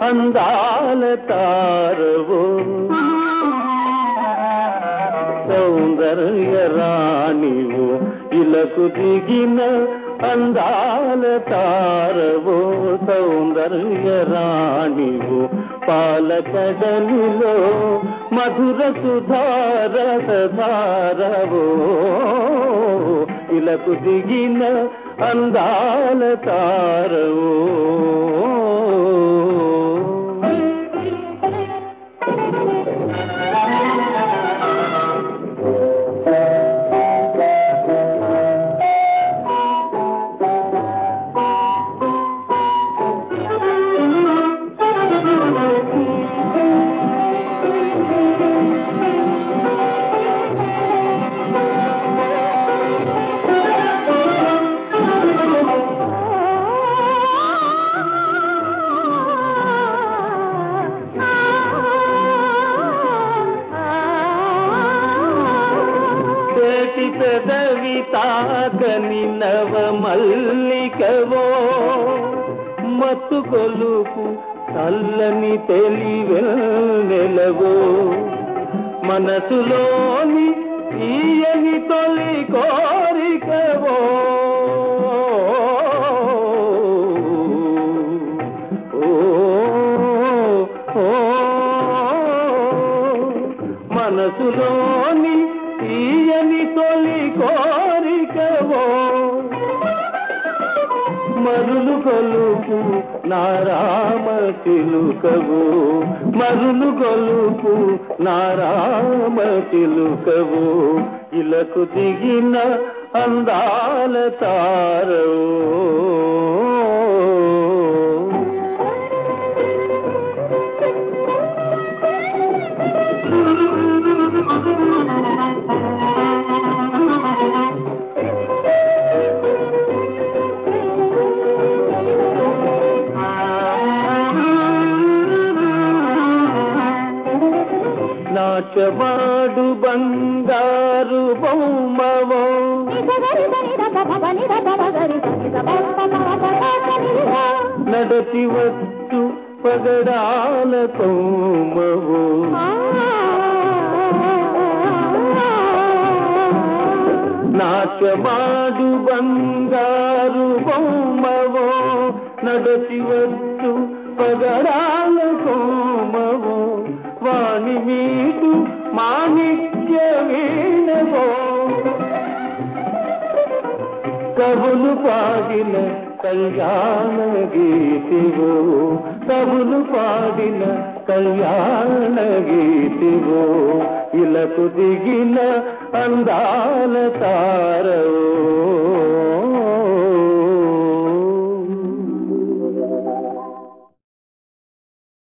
అందాల తారవో సౌందర్య రాణివు ఇలకు దిగిన అందాల తారవో సౌందర్య రాణివు పాలకడలిలో మధుర సుధారసధారవో ఇలకు దిగిన అందాల తారవో చేతి పెదవి తాకని నవ మల్లికవో మత్తు కొలుపు చల్లని తెలివెలవో మనసులోని ఈయని తొలి కోరికవో ఓ, ఓ, మనసులోని తీయని తొలి కోరికవో మరులు కొలుపు నారామ తిలుకవు మరులు కొలుపు నారామ తిలుకవు ఇలకు దిగిన అందాల తారవు నాచవాడు బంగారు బొమ్మవో నడచి వచ్చు పగడాల కొమ్మవో నాచవాడు బంగారు బొమ్మవో నడచి వచ్చు పగడాల కోమవో వాణి మీటు మాణిక్య వీణవో కవులు పాడిన కళ్యాణ గీతివో కవులు పాడిన కళ్యాణ గీతివో ఇలకు దిగిన అందాల తారవో